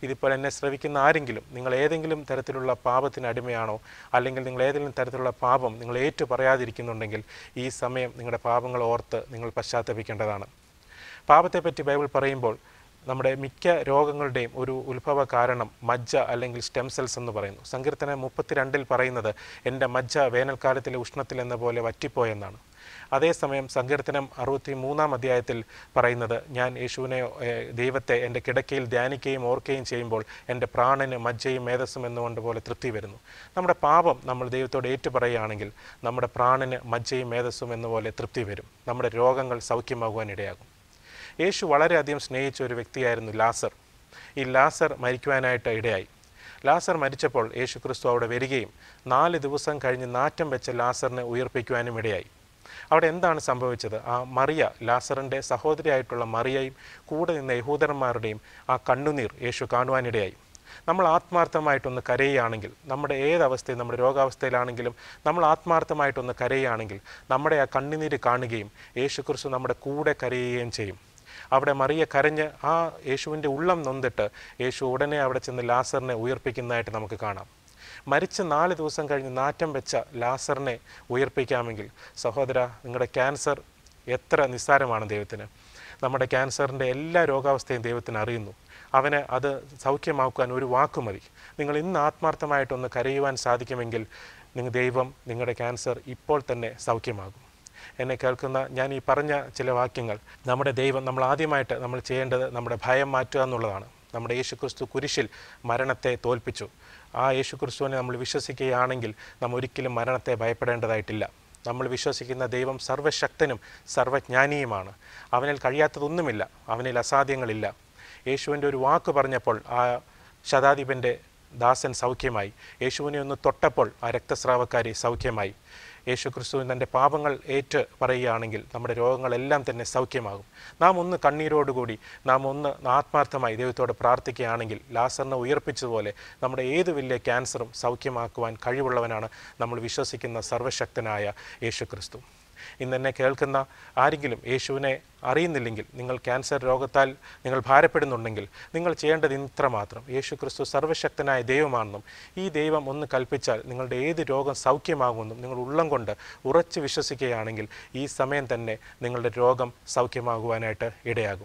ഇതിപ്പോൾ എന്നെ ശ്രവിക്കുന്ന ആരെങ്കിലും നിങ്ങൾ ഏതെങ്കിലും തരത്തിലുള്ള പാപത്തിന് അടിമയാണോ അല്ലെങ്കിൽ നിങ്ങൾ ഏതെങ്കിലും തരത്തിലുള്ള പാപം നിങ്ങൾ ഏറ്റു പറയാതിരിക്കുന്നുണ്ടെങ്കിൽ ഈ സമയം നിങ്ങളുടെ പാപങ്ങൾ ഓർത്ത് നിങ്ങൾ പശ്ചാത്തപിക്കേണ്ടതാണ് പാപത്തെപ്പറ്റി ബൈബിൾ പറയുമ്പോൾ നമ്മുടെ മിക്ക രോഗങ്ങളുടെയും ഒരു ഉത്ഭവ കാരണം മജ്ജ അല്ലെങ്കിൽ സ്റ്റെം സെൽസ് എന്ന് പറയുന്നു സങ്കീർത്തനം മുപ്പത്തിരണ്ടിൽ പറയുന്നത് എൻ്റെ മജ്ജ വേനൽക്കാലത്തിലെ ഉഷ്ണത്തിൽ എന്ന പോലെ വറ്റിപ്പോയെന്നാണ് അതേസമയം സങ്കീർത്തനം അറുപത്തി മൂന്നാം അധ്യായത്തിൽ പറയുന്നത് ഞാൻ യേശുവിനെ ഏഹ്, ദൈവത്തെ എൻ്റെ കിടക്കയിൽ ധ്യാനിക്കുകയും ഓർക്കുകയും ചെയ്യുമ്പോൾ എൻ്റെ പ്രാണന് മജ്ജയും മേധസ്സും എന്നുകൊണ്ട് പോലെ തൃപ്തി വരുന്നു നമ്മുടെ പാപം നമ്മൾ ദൈവത്തോട് ഏറ്റുപറയുകയാണെങ്കിൽ നമ്മുടെ പ്രാണന് മജ്ജയും മേധസ്സും എന്നുപോലെ തൃപ്തി വരും നമ്മുടെ രോഗങ്ങൾ സൗഖ്യമാകുവാൻ ഇടയാകും യേശു വളരെയധികം സ്നേഹിച്ച ഒരു വ്യക്തിയായിരുന്നു ലാസർ ഈ ലാസർ മരിക്കുവാനായിട്ട് ഇടയായി ലാസർ മരിച്ചപ്പോൾ യേശു ക്രിസ്തു അവിടെ വരികയും നാല് ദിവസം കഴിഞ്ഞ് നാറ്റം വെച്ച ലാസറിനെ ഉയർപ്പിക്കുവാനും ഇടയായി അവിടെ എന്താണ് സംഭവിച്ചത് ആ മറിയ ലാസറിൻ്റെ സഹോദരിയായിട്ടുള്ള മറിയയും കൂടെ നിന്ന യഹൂദന്മാരുടെയും ആ കണ്ണുനീർ യേശു കാണുവാനിടയായി നമ്മൾ ആത്മാർത്ഥമായിട്ടൊന്ന് കരയുകയാണെങ്കിൽ നമ്മുടെ ഏതവസ്ഥയും നമ്മുടെ രോഗാവസ്ഥയിലാണെങ്കിലും നമ്മൾ ആത്മാർത്ഥമായിട്ടൊന്ന് കരയുകയാണെങ്കിൽ നമ്മുടെ ആ കണ്ണുനീര് കാണുകയും യേശു ക്രിസ്തു നമ്മുടെ കൂടെ കരയുകയും ചെയ്യും അവിടെ മറിയ കരഞ്ഞ് ആ യേശുവിൻ്റെ ഉള്ളം നൊന്തിട്ട് യേശു ഉടനെ അവിടെ ചെന്ന് ലാസറിനെ ഉയർപ്പിക്കുന്നതായിട്ട് നമുക്ക് കാണാം മരിച്ച് നാല് ദിവസം കഴിഞ്ഞ് നാറ്റം വെച്ച ലാസറിനെ ഉയർപ്പിക്കാമെങ്കിൽ സഹോദര നിങ്ങളുടെ ക്യാൻസർ എത്ര നിസ്സാരമാണ് ദൈവത്തിന് നമ്മുടെ ക്യാൻസറിൻ്റെ എല്ലാ രോഗാവസ്ഥയും ദൈവത്തിന് അറിയുന്നു അവന് അത് സൗഖ്യമാക്കുവാൻ ഒരു വാക്ക് മതി നിങ്ങൾ ഇന്ന് ആത്മാർത്ഥമായിട്ടൊന്ന് കരയുവാൻ സാധിക്കുമെങ്കിൽ നിങ്ങൾ ദൈവം നിങ്ങളുടെ ക്യാൻസർ ഇപ്പോൾ തന്നെ സൗഖ്യമാകും എന്നെ കേൾക്കുന്ന ഞാൻ ഈ പറഞ്ഞ ചില വാക്യങ്ങൾ നമ്മുടെ ദൈവം നമ്മൾ ആദ്യമായിട്ട് നമ്മൾ ചെയ്യേണ്ടത് നമ്മുടെ ഭയം മാറ്റുക എന്നുള്ളതാണ് നമ്മുടെ യേശുക്രിസ്തു കുരിശിൽ മരണത്തെ തോൽപ്പിച്ചു ആ യേശുക്രിസ്തുവിനെ നമ്മൾ വിശ്വസിക്കുകയാണെങ്കിൽ നാം ഒരിക്കലും മരണത്തെ ഭയപ്പെടേണ്ടതായിട്ടില്ല നമ്മൾ വിശ്വസിക്കുന്ന ദൈവം സർവശക്തനും സർവജ്ഞാനിയുമാണ് അവനിൽ കഴിയാത്തതൊന്നുമില്ല അവനിൽ അസാധ്യങ്ങളില്ല യേശുവിൻ്റെ ഒരു വാക്ക് പറഞ്ഞപ്പോൾ ആ ശതാധിപൻ്റെ ദാസൻ സൗഖ്യമായി യേശുവിനെ ഒന്ന് തൊട്ടപ്പോൾ ആ രക്തസ്രാവക്കാരി സൗഖ്യമായി യേശു ക്രിസ്തുവിൻ തൻ്റെ പാപങ്ങൾ ഏറ്റ് പറയുകയാണെങ്കിൽ നമ്മുടെ രോഗങ്ങളെല്ലാം തന്നെ സൗഖ്യമാകും നാം ഒന്ന് കണ്ണീരോടുകൂടി നാം ഒന്ന് ആത്മാർത്ഥമായി ദൈവത്തോട് പ്രാർത്ഥിക്കുകയാണെങ്കിൽ ലാസറിനെ ഉയർപ്പിച്ചതുപോലെ നമ്മുടെ ഏത് വലിയ ക്യാൻസറും സൗഖ്യമാക്കുവാൻ കഴിവുള്ളവനാണ് നമ്മൾ വിശ്വസിക്കുന്ന സർവശക്തനായ യേശു ക്രിസ്തു ഇന്ന് എന്നെ കേൾക്കുന്ന ആരെങ്കിലും യേശുവിനെ അറിയുന്നില്ലെങ്കിൽ നിങ്ങൾ ക്യാൻസർ രോഗത്താൽ നിങ്ങൾ ഭാരപ്പെടുന്നുണ്ടെങ്കിൽ നിങ്ങൾ ചെയ്യേണ്ടത് ഇത്ര മാത്രം യേശു ക്രിസ്തു സർവശക്തനായ ദൈവമാണെന്നും ഈ ദൈവം ഒന്ന് കൽപ്പിച്ചാൽ നിങ്ങളുടെ ഏത് രോഗം സൗഖ്യമാകുമെന്നും നിങ്ങൾ ഉള്ളം കൊണ്ട് ഉറച്ചു വിശ്വസിക്കുകയാണെങ്കിൽ ഈ സമയം തന്നെ നിങ്ങളുടെ രോഗം സൗഖ്യമാകുവാനായിട്ട് ഇടയാകും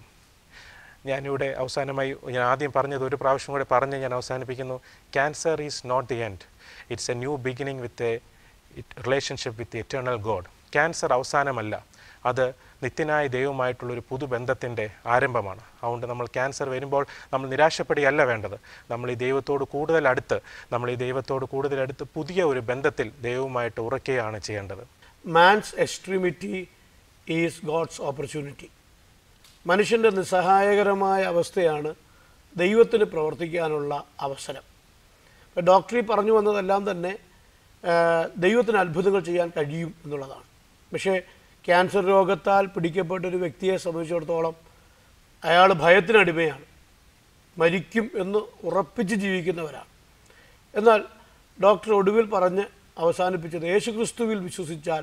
ഞാനിവിടെ അവസാനമായി ഞാൻ ആദ്യം പറഞ്ഞത് ഒരു പ്രാവശ്യം കൂടെ പറഞ്ഞ് ഞാൻ അവസാനിപ്പിക്കുന്നു cancer is not the end it's a new beginning with a relationship with eternal God cancer അവസാനമല്ല അത് നിത്യനായ ദൈവമായിട്ടുള്ളൊരു പുതുബന്ധത്തിൻ്റെ ആരംഭമാണ് അതുകൊണ്ട് നമ്മൾ ക്യാൻസർ വരുമ്പോൾ നമ്മൾ നിരാശപ്പെടുകയല്ല വേണ്ടത് നമ്മൾ ഈ ദൈവത്തോട് കൂടുതൽ അടുത്ത് നമ്മൾ ഈ ദൈവത്തോട് കൂടുതൽ അടുത്ത് പുതിയ ഒരു ബന്ധത്തിൽ ദൈവവുമായിട്ട് ഉറക്കുകയാണ് ചെയ്യേണ്ടത് man's extremity is God's opportunity മനുഷ്യൻ്റെ നിസ്സഹായകരമായ അവസ്ഥയാണ് ദൈവത്തിന് പ്രവർത്തിക്കാനുള്ള അവസരം ഇപ്പോൾ ഡോക്ടറി പറഞ്ഞു വന്നതെല്ലാം തന്നെ ആ, ദൈവത്തിന് അത്ഭുതങ്ങൾ ചെയ്യാൻ കഴിയും എന്നുള്ളതാണ് പക്ഷേ ക്യാൻസർ രോഗത്താൽ പിടിക്കപ്പെട്ട ഒരു വ്യക്തിയെ സംബന്ധിച്ചിടത്തോളം അയാൾ ഭയത്തിനടിമയാണ് മരിക്കും എന്ന് ഉറപ്പിച്ച് ജീവിക്കുന്നവരാണ് എന്നാൽ ഡോക്ടർ ഒടുവിൽ പറഞ്ഞ് അവസാനിപ്പിച്ചത് യേശുക്രിസ്തുവിൽ വിശ്വസിച്ചാൽ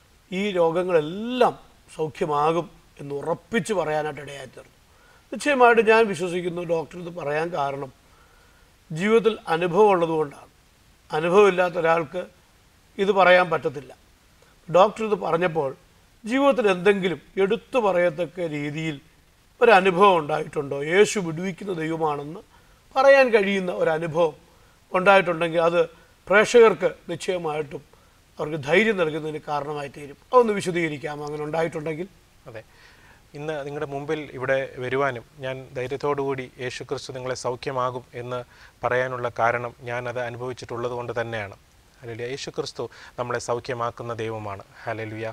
ഈ രോഗങ്ങളെല്ലാം സൗഖ്യമാകും എന്ന് ഉറപ്പിച്ച് പറയാനായിട്ട് ഇടയായി തീർന്നു നിശ്ചയമായിട്ട് ഞാൻ വിശ്വസിക്കുന്നു ഡോക്ടർ ഇത് പറയാൻ കാരണം ജീവിതത്തിൽ അനുഭവം ഉള്ളതുകൊണ്ടാണ് അനുഭവമില്ലാത്ത ഒരാൾക്ക് ഇത് പറയാൻ പറ്റത്തില്ല ഡോക്ടർ ഇത് പറഞ്ഞപ്പോൾ ജീവിതത്തിൽ എന്തെങ്കിലും എടുത്തു പറയത്തക്ക രീതിയിൽ ഒരനുഭവം ഉണ്ടായിട്ടുണ്ടോ യേശു വിടുവിക്കുന്ന ദൈവമാണെന്ന് പറയാൻ കഴിയുന്ന ഒരനുഭവം ഉണ്ടായിട്ടുണ്ടെങ്കിൽ അത് പ്രേക്ഷകർക്ക് നിശ്ചയമായിട്ടും അവർക്ക് ധൈര്യം നൽകുന്നതിന് കാരണമായി തീരും അതൊന്ന് വിശദീകരിക്കാം അങ്ങനെ ഉണ്ടായിട്ടുണ്ടെങ്കിൽ അതെ ഇന്ന് നിങ്ങളുടെ മുമ്പിൽ ഇവിടെ വരുവാനും ഞാൻ ധൈര്യത്തോടുകൂടി യേശുക്രിസ്തു നിങ്ങളെ സൗഖ്യമാകും എന്ന് പറയാനുള്ള കാരണം ഞാൻ അത് അനുഭവിച്ചിട്ടുള്ളത് കൊണ്ട് തന്നെയാണ് ഹലലുയ യേശുക്രിസ്തു നമ്മളെ സൗഖ്യമാക്കുന്ന ദൈവമാണ് ഹലലുയ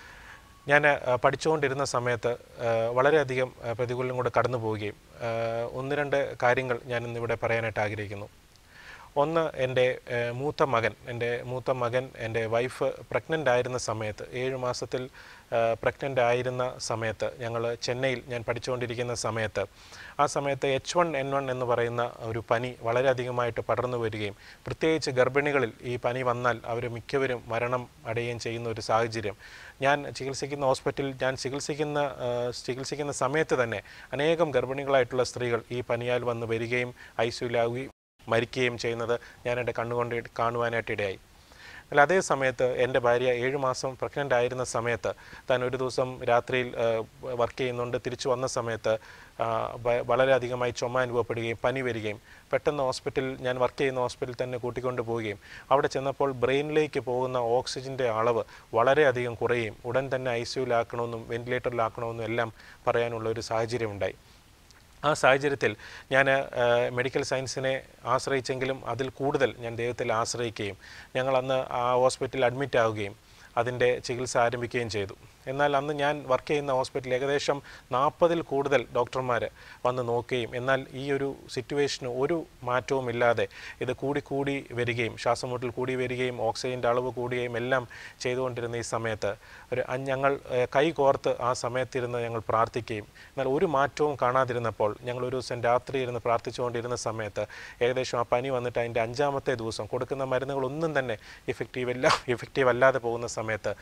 ഞാൻ ആ, പഠിച്ചുകൊണ്ടിരുന്ന സമയത്ത് ആ, വളരെയധികം ആ, പ്രതികൂലം കൂടെ കടന്നു പോവുകയും ആ, ഒന്ന് രണ്ട് കാര്യങ്ങൾ ഞാൻ ഇന്നിവിടെ പറയാനായിട്ട് ആഗ്രഹിക്കുന്നു ഒന്ന് എൻ്റെ ഏഹ്, മൂത്ത മകൻ എൻ്റെ മൂത്ത മകൻ എൻ്റെ വൈഫ് പ്രഗ്നൻ്റ് ആയിരുന്ന സമയത്ത് ഏഴ് മാസത്തിൽ പ്രഗ്നൻ്റ് ആയിരുന്ന സമയത്ത് ഞങ്ങൾ ചെന്നൈയിൽ ഞാൻ പഠിച്ചുകൊണ്ടിരിക്കുന്ന സമയത്ത് ആ സമയത്ത് എച്ച് വൺ എൻ വൺ എന്ന് പറയുന്ന ഒരു പനി വളരെയധികമായിട്ട് പടർന്നു വരികയും പ്രത്യേകിച്ച് ഗർഭിണികളിൽ ഈ പനി വന്നാൽ അവർ മിക്കവരും മരണം അടയുകയും ചെയ്യുന്ന ഒരു സാഹചര്യം ഞാൻ ചികിത്സിക്കുന്ന ഹോസ്പിറ്റലിൽ ഞാൻ ചികിത്സിക്കുന്ന ആ, ചികിത്സിക്കുന്ന സമയത്ത് തന്നെ അനേകം ഗർഭിണികളായിട്ടുള്ള സ്ത്രീകൾ ഈ പനിയാൽ വന്ന് വരികയും ഐ സിയുലാവുകയും മരിക്കുകയും ചെയ്യുന്നത് ഞാൻ എൻ്റെ കണ്ണുകൊണ്ട് കാണുവാനായിട്ട് ഇടയായി അല്ല അതേ സമയത്ത് എൻ്റെ ഭാര്യ ഏഴ് മാസം പ്രഗ്നൻ്റ് ആയിരുന്ന സമയത്ത് താൻ ഒരു ദിവസം രാത്രിയിൽ വർക്ക് ചെയ്യുന്നുണ്ട് തിരിച്ചു വന്ന സമയത്ത് ആ, വ- വളരെയധികമായി ചുമ അനുഭവപ്പെടുകയും പനി വരികയും പെട്ടെന്ന് ഹോസ്പിറ്റലിൽ ഞാൻ വർക്ക് ചെയ്യുന്ന ഹോസ്പിറ്റലിൽ തന്നെ കൂട്ടിക്കൊണ്ട് പോവുകയും അവിടെ ചെന്നപ്പോൾ ബ്രെയിനിലേക്ക് പോകുന്ന ഓക്സിജൻ്റെ അളവ് വളരെയധികം കുറയുകയും ഉടൻ തന്നെ ഐ സിയുലാക്കണമെന്നും വെന്റിലേറ്ററിലാക്കണമെന്നും എല്ലാം പറയാനുള്ള ഒരു സാഹചര്യം ഉണ്ടായി ആ സാഹചര്യത്തിൽ ഞാൻ മെഡിക്കൽ സയൻസിനെ ആശ്രയിച്ചെങ്കിലും അതിൽ കൂടുതൽ ഞാൻ ദൈവത്തിൽ ആശ്രയിക്കുകയും ഞങ്ങൾ അന്ന് ആ ഹോസ്പിറ്റലിൽ അഡ്മിറ്റ് ആവുകയും അതിൻ്റെ ചികിത്സ ആരംഭിക്കുകയും ചെയ്തു എന്നാൽ അന്ന് ഞാൻ വർക്ക് ചെയ്യുന്ന ഹോസ്പിറ്റലിൽ ഏകദേശം നാൽപ്പതിൽ കൂടുതൽ ഡോക്ടർമാർ വന്ന് നോക്കുകയും എന്നാൽ ഈ ഒരു സിറ്റുവേഷന് ഒരു മാറ്റവും ഇല്ലാതെ ഇത് കൂടിക്കൂടി വരികയും ശ്വാസമുട്ടൽ കൂടി വരികയും ഓക്സിജൻ്റെ അളവ് കൂടുകയും എല്ലാം ചെയ്തുകൊണ്ടിരുന്ന ഈ സമയത്ത് ഒരു അ- ഞങ്ങൾ ഏഹ്, കൈ കോർത്ത് ആ സമയത്തിരുന്ന് ഞങ്ങൾ പ്രാർത്ഥിക്കുകയും എന്നാൽ ഒരു മാറ്റവും കാണാതിരുന്നപ്പോൾ ഞങ്ങൾ ഒരു ദിവസം രാത്രി ഇരുന്ന് പ്രാർത്ഥിച്ചുകൊണ്ടിരുന്ന സമയത്ത് ഏകദേശം ആ പനി വന്നിട്ട് അതിൻ്റെ അഞ്ചാമത്തെ ദിവസം കൊടുക്കുന്ന മരുന്നുകളൊന്നും തന്നെ ഇഫക്റ്റീവ് അല്ല ഇഫക്റ്റീവ് അല്ലാതെ പോകുന്ന സമയത്ത്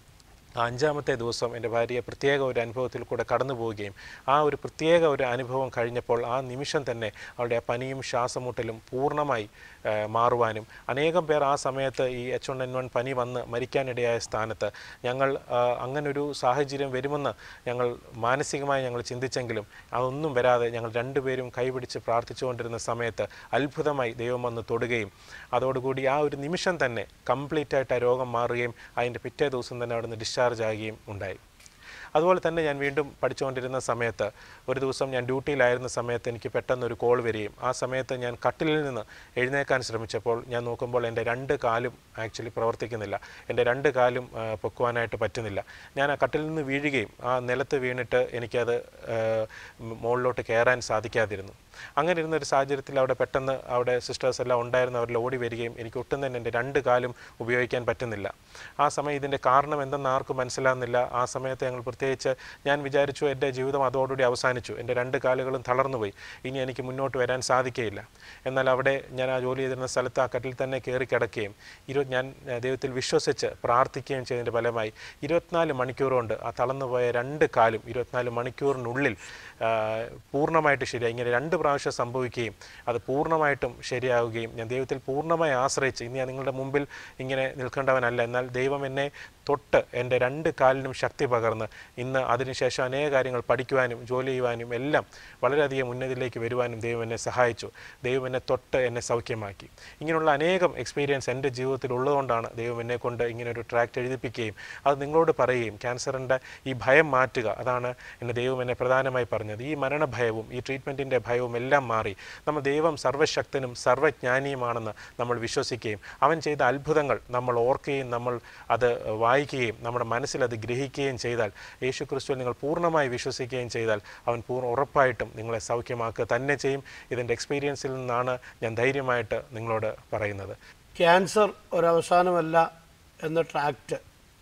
ആ അഞ്ചാമത്തെ ദിവസം എൻ്റെ ഭാര്യ പ്രത്യേക ഒരു അനുഭവത്തിൽ കൂടെ കടന്നു പോവുകയും ആ ഒരു പ്രത്യേക ഒരു അനുഭവം കഴിഞ്ഞപ്പോൾ ആ നിമിഷം തന്നെ അവളുടെ ആ പനിയും ശ്വാസമുട്ടലും പൂർണ്ണമായി ആ, മാറുവാനും അനേകം പേർ ആ സമയത്ത് ഈ എച്ച് വൺ എൻ വൺ പനി വന്ന് മരിക്കാനിടയായ സ്ഥാനത്ത് ഞങ്ങൾ ആ, അങ്ങനൊരു സാഹചര്യം വരുമെന്ന് ഞങ്ങൾ മാനസികമായി ഞങ്ങൾ ചിന്തിച്ചെങ്കിലും അതൊന്നും വരാതെ ഞങ്ങൾ രണ്ടുപേരും കൈപിടിച്ച് പ്രാർത്ഥിച്ചുകൊണ്ടിരുന്ന സമയത്ത് അത്ഭുതമായി ദൈവം വന്ന് തൊടുകയും അതോടുകൂടി ആ ഒരു നിമിഷം തന്നെ കംപ്ലീറ്റ് ആയിട്ട് ആ രോഗം മാറുകയും അതിൻ്റെ പിറ്റേ ദിവസം തന്നെ അവിടുന്ന് ഡിസ്ചാർജ് ആകുകയും ഉണ്ടായി അതുപോലെ തന്നെ ഞാൻ വീണ്ടും പഠിച്ചുകൊണ്ടിരുന്ന സമയത്ത് ഒരു ദിവസം ഞാൻ ഡ്യൂട്ടിയിലായിരുന്ന സമയത്ത് എനിക്ക് പെട്ടെന്ന് ഒരു കോൾ വരികയും ആ സമയത്ത് ഞാൻ കട്ടിലിൽ നിന്ന് എഴുന്നേക്കാൻ ശ്രമിച്ചപ്പോൾ ഞാൻ നോക്കുമ്പോൾ എൻ്റെ രണ്ട് കാലും ആക്ച്വലി പ്രവർത്തിക്കുന്നില്ല എൻ്റെ രണ്ട് കാലും ആ, പൊക്കുവാനായിട്ട് പറ്റുന്നില്ല ഞാൻ ആ കട്ടിലിൽ നിന്ന് വീഴുകയും ആ നിലത്ത് വീണിട്ട് എനിക്കത് ആ, മുകളിലോട്ട് കയറാൻ സാധിക്കാതിരുന്നു അങ്ങനെ ഇരുന്ന ഒരു സാഹചര്യത്തിൽ അവിടെ പെട്ടെന്ന് അവിടെ സിസ്റ്റേഴ്സ് എല്ലാം ഉണ്ടായിരുന്നു അവരിൽ ഓടി വരികയും എനിക്ക് ഒട്ടും തന്നെ എൻ്റെ രണ്ട് കാലും ഉപയോഗിക്കാൻ പറ്റുന്നില്ല ആ സമയം ഇതിൻ്റെ കാരണം എന്തെന്ന് ആർക്കും മനസ്സിലാകുന്നില്ല ആ സമയത്ത് ഞങ്ങൾ പ്രത്യേകിച്ച് ഞാൻ വിചാരിച്ചു എൻ്റെ ജീവിതം അതോടുകൂടി അവസാനിച്ചു എൻ്റെ രണ്ട് കാലുകളും തളർന്നുപോയി ഇനി എനിക്ക് മുന്നോട്ട് വരാൻ സാധിക്കുകയില്ല എന്നാൽ അവിടെ ഞാൻ ആ ജോലി ചെയ്തിരുന്ന സ്ഥലത്ത് ആ കട്ടിൽ തന്നെ കയറി കിടക്കുകയും ഇരു ഞാൻ ഏഹ്, ദൈവത്തിൽ വിശ്വസിച്ച് പ്രാർത്ഥിക്കുകയും ചെയ്തതിൻ്റെ ഫലമായി ഇരുപത്തിനാല് മണിക്കൂർ കൊണ്ട് ആ തളർന്നുപോയ രണ്ട് കാലും ഇരുപത്തിനാല് മണിക്കൂറിനുള്ളിൽ ആ, പൂർണ്ണമായിട്ട് ശരിയായി ഇങ്ങനെ രണ്ട് പ്രാവശ്യം സംഭവിക്കുകയും അത് പൂർണ്ണമായിട്ടും ശരിയാവുകയും ഞാൻ ദൈവത്തിൽ പൂർണ്ണമായി ആശ്രയിച്ച് ഇന്ന് ഞാൻ നിങ്ങളുടെ മുമ്പിൽ ഇങ്ങനെ നിൽക്കേണ്ടവനല്ല എന്നാൽ ദൈവം എന്നെ തൊട്ട് എൻ്റെ രണ്ട് കാലിനും ശക്തി പകർന്ന് ഇന്ന് അതിനുശേഷം അനേക കാര്യങ്ങൾ പഠിക്കുവാനും ജോലി ചെയ്യുവാനും എല്ലാം വളരെയധികം ഉന്നതിയിലേക്ക് വരുവാനും ദൈവം എന്നെ സഹായിച്ചു ദൈവം എന്നെ തൊട്ട് എന്നെ സൗഖ്യമാക്കി ഇങ്ങനെയുള്ള അനേകം എക്സ്പീരിയൻസ് എൻ്റെ ജീവിതത്തിൽ ഉള്ളതുകൊണ്ടാണ് ദൈവം എന്നെ കൊണ്ട് ഇങ്ങനെ ഒരു ട്രാക്ട് എഴുതിപ്പിക്കുകയും അത് നിങ്ങളോട് പറയുകയും ക്യാൻസറിൻ്റെ ഈ ഭയം മാറ്റുക അതാണ് എന്നെ ദൈവം എന്നെ പ്രധാനമായി പറഞ്ഞത് ഈ മരണഭയവും ഈ ട്രീറ്റ്മെൻറ്റിൻ്റെ ഭയവും എല്ലാം മാറി നമ്മൾ ദൈവം സർവ്വശക്തനും സർവ്വജ്ഞാനിയുമാണെന്ന് നമ്മൾ വിശ്വസിക്കുകയും അവൻ ചെയ്ത അത്ഭുതങ്ങൾ നമ്മൾ ഓർക്കുകയും നമ്മൾ അത് വായിക്കുകയും നമ്മുടെ മനസ്സിൽ അത് ഗ്രഹിക്കുകയും ചെയ്താൽ യേശു ക്രിസ്തുവിൽ നിങ്ങൾ പൂർണ്ണമായി വിശ്വസിക്കുകയും ചെയ്താൽ അവൻ പൂർണ്ണ ഉറപ്പായിട്ടും നിങ്ങളെ സൗഖ്യമാക്കുക തന്നെ ചെയ്യും ഇതിൻ്റെ എക്സ്പീരിയൻസിൽ നിന്നാണ് ഞാൻ ധൈര്യമായിട്ട് നിങ്ങളോട് പറയുന്നത് ക്യാൻസർ ഒരവസാനമല്ല എന്ന ട്രാക്റ്റ്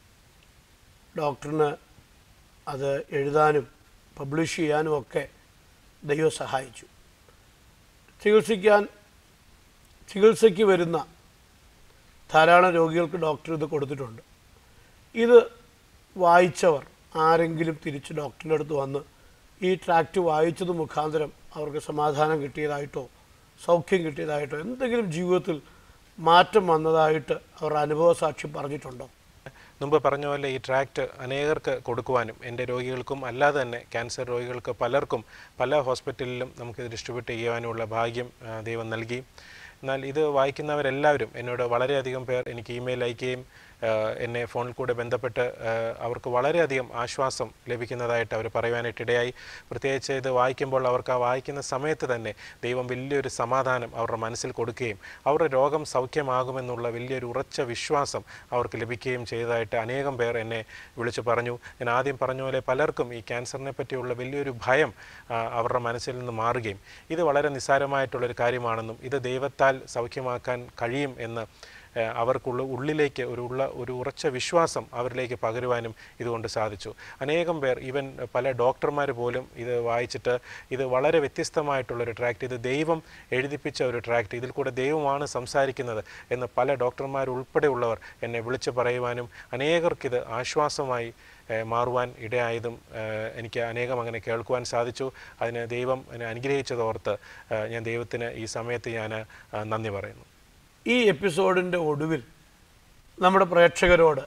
ഡോക്ടറിന് അത് എഴുതാനും പബ്ലിഷ് ചെയ്യാനും ഒക്കെ ദൈവം സഹായിച്ചു ചികിത്സിക്കാൻ ചികിത്സയ്ക്ക് വരുന്ന ധാരാളം രോഗികൾക്ക് ഡോക്ടർ ഇത് കൊടുത്തിട്ടുണ്ട് ഇത് വായിച്ചവർ ആരെങ്കിലും തിരിച്ച് ഡോക്ടറിൻ്റെ അടുത്ത് വന്ന് ഈ ട്രാക്റ്റ് വായിച്ചത് മുഖാന്തരം അവർക്ക് സമാധാനം കിട്ടിയതായിട്ടോ സൗഖ്യം കിട്ടിയതായിട്ടോ എന്തെങ്കിലും ജീവിതത്തിൽ മാറ്റം വന്നതായിട്ട് അവർ അനുഭവ സാക്ഷി പറഞ്ഞിട്ടുണ്ടോ മുമ്പ് പറഞ്ഞ പോലെ ഈ ട്രാക്റ്റ് അനേകർക്ക് കൊടുക്കുവാനും എൻ്റെ രോഗികൾക്കും അല്ലാതെ തന്നെ ക്യാൻസർ രോഗികൾക്ക് പലർക്കും പല ഹോസ്പിറ്റലിലും നമുക്ക് ഡിസ്ട്രിബ്യൂട്ട് ചെയ്യുവാനുമുള്ള ഭാഗ്യം ആ, ദൈവം നൽകി എന്നാൽ ഇത് വായിക്കുന്നവരെല്ലാവരും എന്നോട് വളരെയധികം പേർ എനിക്ക് ഇമെയിൽ അയക്കുകയും ഏഹ്, എന്നെ ഫോണിൽ കൂടെ ബന്ധപ്പെട്ട് ഏഹ്, അവർക്ക് വളരെയധികം ആശ്വാസം ലഭിക്കുന്നതായിട്ട് അവർ പറയുവാനായിട്ടിടയായി പ്രത്യേകിച്ച് ഇത് വായിക്കുമ്പോൾ അവർക്ക് ആ വായിക്കുന്ന സമയത്ത് തന്നെ ദൈവം വലിയൊരു സമാധാനം അവരുടെ മനസ്സിൽ കൊടുക്കുകയും അവരുടെ രോഗം സൗഖ്യമാകുമെന്നുള്ള വലിയൊരു ഉറച്ച വിശ്വാസം അവർക്ക് ലഭിക്കുകയും ചെയ്തതായിട്ട് അനേകം പേർ എന്നെ വിളിച്ചു പറഞ്ഞു ഞാൻ ആദ്യം പറഞ്ഞ പോലെ പലർക്കും ഈ ക്യാൻസറിനെ പറ്റിയുള്ള വലിയൊരു ഭയം ആ, അവരുടെ മനസ്സിൽ നിന്ന് മാറുകയും ഇത് വളരെ നിസ്സാരമായിട്ടുള്ളൊരു കാര്യമാണെന്നും ഇത് ദൈവത്താൽ സൗഖ്യമാക്കാൻ കഴിയും എന്ന് ഏഹ് അവർക്കുള്ള ഉള്ളിലേക്ക് ഒരു ഉള്ള ഒരു ഉറച്ച വിശ്വാസം അവരിലേക്ക് പകരുവാനും ഇതുകൊണ്ട് സാധിച്ചു അനേകം പേർ ഈവൻ പല ഡോക്ടർമാർ പോലും ഇത് വായിച്ചിട്ട് ഇത് വളരെ വ്യത്യസ്തമായിട്ടുള്ളൊരു ട്രാക്ട് ഇത് ദൈവം എഴുതിപ്പിച്ച ഒരു ട്രാക്ട് ഇതിൽ കൂടെ ദൈവമാണ് സംസാരിക്കുന്നത് എന്ന് പല ഡോക്ടർമാർ ഉൾപ്പെടെയുള്ളവർ എന്നെ വിളിച്ചു പറയുവാനും അനേകർക്കിത് ആശ്വാസമായി ഏഹ് മാറുവാൻ ഇടയായതും ഏഹ് എനിക്ക് അനേകം അങ്ങനെ കേൾക്കുവാൻ സാധിച്ചു അതിന് ദൈവം എന്നെ അനുഗ്രഹിച്ചതോർത്ത് ഏഹ് ഞാൻ ദൈവത്തിന് ഈ സമയത്ത് ഞാൻ ഏഹ് നന്ദി പറയുന്നു ഈ എപ്പിസോഡിൻ്റെ ഒടുവിൽ നമ്മുടെ പ്രേക്ഷകരോട്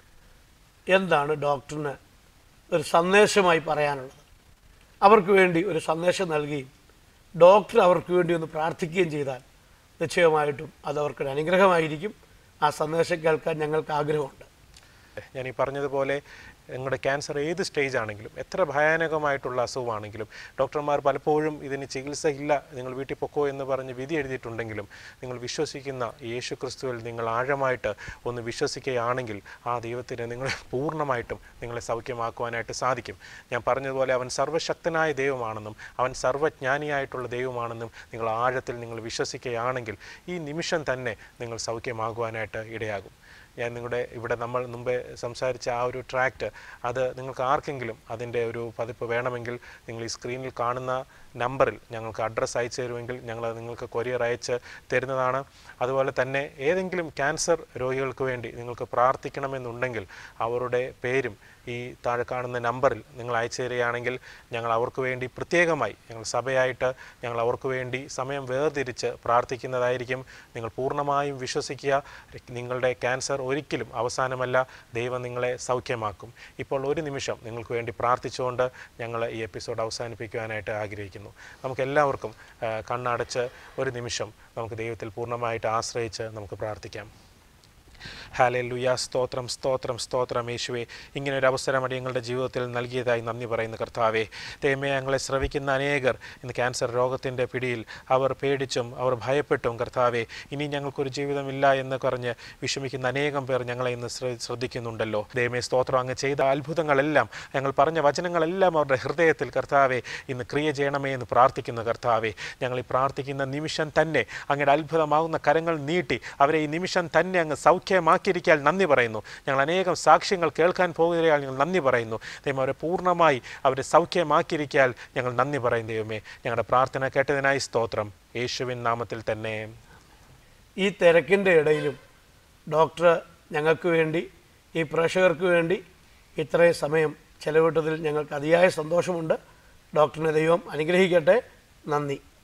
എന്താണ് ഡോക്ടറിന് ഒരു സന്ദേശമായി പറയാനുള്ളത് അവർക്ക് വേണ്ടി ഒരു സന്ദേശം നൽകുകയും ഡോക്ടർ അവർക്ക് വേണ്ടി ഒന്ന് പ്രാർത്ഥിക്കുകയും ചെയ്താൽ നിശ്ചയമായിട്ടും അത് അവർക്കൊരു അനുഗ്രഹമായിരിക്കും ആ സന്ദേശം കേൾക്കാൻ ഞങ്ങൾക്ക് ആഗ്രഹമുണ്ട് ഞാൻ ഈ പറഞ്ഞതുപോലെ നിങ്ങളുടെ ക്യാൻസർ ഏത് സ്റ്റേജ് ആണെങ്കിലും എത്ര ഭയാനകമായിട്ടുള്ള അസുഖമാണെങ്കിലും ഡോക്ടർമാർ പലപ്പോഴും ഇതിന് ചികിത്സ ഇല്ല നിങ്ങൾ വീട്ടിൽ പൊക്കോ എന്ന് പറഞ്ഞ് വിധി എഴുതിയിട്ടുണ്ടെങ്കിലും നിങ്ങൾ വിശ്വസിക്കുന്ന യേശു ക്രിസ്തുവിൽ നിങ്ങൾ ആഴമായിട്ട് ഒന്ന് വിശ്വസിക്കുകയാണെങ്കിൽ ആ ദൈവത്തിന് നിങ്ങൾ പൂർണ്ണമായിട്ടും നിങ്ങളെ സൗഖ്യമാക്കുവാനായിട്ട് സാധിക്കും ഞാൻ പറഞ്ഞതുപോലെ അവൻ സർവ്വശക്തനായ ദൈവമാണെന്നും അവൻ സർവ്വജ്ഞാനിയായിട്ടുള്ള ദൈവമാണെന്നും നിങ്ങൾ ആഴത്തിൽ നിങ്ങൾ വിശ്വസിക്കുകയാണെങ്കിൽ ഈ നിമിഷം തന്നെ നിങ്ങൾ സൗഖ്യമാകുവാനായിട്ട് ഇടയാകും ഞാൻ നിങ്ങളുടെ ഇവിടെ നമ്മൾ മുമ്പേ സംസാരിച്ച ആ ഒരു ട്രാക്റ്റ് അത് നിങ്ങൾക്ക് ആർക്കെങ്കിലും അതിൻ്റെ ഒരു പതിപ്പ് വേണമെങ്കിൽ നിങ്ങൾ ഈ സ്ക്രീനിൽ കാണുന്ന നമ്പറിൽ ഞങ്ങൾക്ക് അഡ്രസ്സ് അയച്ചു തരുമെങ്കിൽ ഞങ്ങൾ അത് നിങ്ങൾക്ക് കൊറിയർ അയച്ച് തരുന്നതാണ് അതുപോലെ തന്നെ ഏതെങ്കിലും ക്യാൻസർ രോഗികൾക്ക് വേണ്ടി നിങ്ങൾക്ക് പ്രാർത്ഥിക്കണമെന്നുണ്ടെങ്കിൽ അവരുടെ പേരും ഈ താഴെ കാണുന്ന നമ്പറിൽ നിങ്ങൾ അയച്ചു തരികയാണെങ്കിൽ ഞങ്ങൾ അവർക്ക് വേണ്ടി പ്രത്യേകമായി ഞങ്ങൾ സഭയായിട്ട് ഞങ്ങൾ അവർക്ക് വേണ്ടി സമയം വേർതിരിച്ച് പ്രാർത്ഥിക്കുന്നതായിരിക്കും നിങ്ങൾ പൂർണ്ണമായും വിശ്വസിക്കുക നിങ്ങളുടെ ക്യാൻസർ ഒരിക്കലും അവസാനമല്ല ദൈവം നിങ്ങളെ സൗഖ്യമാക്കും ഇപ്പോൾ ഒരു നിമിഷം നിങ്ങൾക്ക് വേണ്ടി പ്രാർത്ഥിച്ചുകൊണ്ട് ഞങ്ങൾ ഈ എപ്പിസോഡ് അവസാനിപ്പിക്കുവാനായിട്ട് ആഗ്രഹിക്കുന്നു നമുക്ക് എല്ലാവർക്കും ആ, കണ്ണടച്ച് ഒരു നിമിഷം നമുക്ക് ദൈവത്തിൽ പൂർണ്ണമായിട്ട് ആശ്രയിച്ച് നമുക്ക് പ്രാർത്ഥിക്കാം ഹാലലുയ സ്തോത്രം സ്തോത്രം സ്തോത്രം യേശുവെ ഇങ്ങനെ ഒരു അവസരം അടിയങ്ങളുടെ ജീവിതത്തിൽ നൽകിയതായി നന്ദി പറയുന്ന കർത്താവെ തേമയെ ഞങ്ങളെ ശ്രവിക്കുന്ന അനേകർ ഇന്ന് ക്യാൻസർ രോഗത്തിൻ്റെ പിടിയിൽ അവർ പേടിച്ചും അവർ ഭയപ്പെട്ടും കർത്താവെ ഇനി ഞങ്ങൾക്കൊരു ജീവിതമില്ല എന്ന് പറഞ്ഞ് വിഷമിക്കുന്ന അനേകം പേർ ഞങ്ങളെ ഇന്ന് ശ്ര- ശ്രദ്ധിക്കുന്നുണ്ടല്ലോ ദൈവമേ സ്തോത്രം അങ്ങ് ചെയ്ത അത്ഭുതങ്ങളെല്ലാം ഞങ്ങൾ പറഞ്ഞ വചനങ്ങളെല്ലാം അവരുടെ ഹൃദയത്തിൽ കർത്താവെ ഇന്ന് ക്രിയ ചെയ്യണമേ എന്ന് പ്രാർത്ഥിക്കുന്നു കർത്താവെ ഞങ്ങൾ ഈ പ്രാർത്ഥിക്കുന്ന നിമിഷം തന്നെ അങ്ങയുടെ അത്ഭുതമാകുന്ന കരങ്ങൾ നീട്ടി അവരെ ഈ നിമിഷം തന്നെ അങ്ങ് സൗഖ്യമാക്കിയിരിക്കാൻ നന്ദി പറയുന്നു ഞങ്ങൾ അനേകം സാക്ഷ്യങ്ങൾ കേൾക്കാൻ പോകുകയാൽ ഞങ്ങൾ നന്ദി പറയുന്നു ദൈവം അവരെ പൂർണ്ണമായി അവരെ സൗഖ്യമാക്കിയിരിക്കാൻ ഞങ്ങൾ നന്ദി പറയും ദൈവമേ ഞങ്ങളുടെ പ്രാർത്ഥന കേട്ടതിനായി സ്തോത്രം യേശുവിൻ നാമത്തിൽ തന്നെ ഈ തിരക്കിൻ്റെ ഇടയിലും ഡോക്ടർ ഞങ്ങൾക്ക് വേണ്ടി ഈ പ്രേക്ഷകർക്ക് വേണ്ടി ഇത്രയും സമയം ചെലവിട്ടതിൽ ഞങ്ങൾക്ക് അതിയായ സന്തോഷമുണ്ട് ഡോക്ടറിനെ ദൈവം അനുഗ്രഹിക്കട്ടെ നന്ദി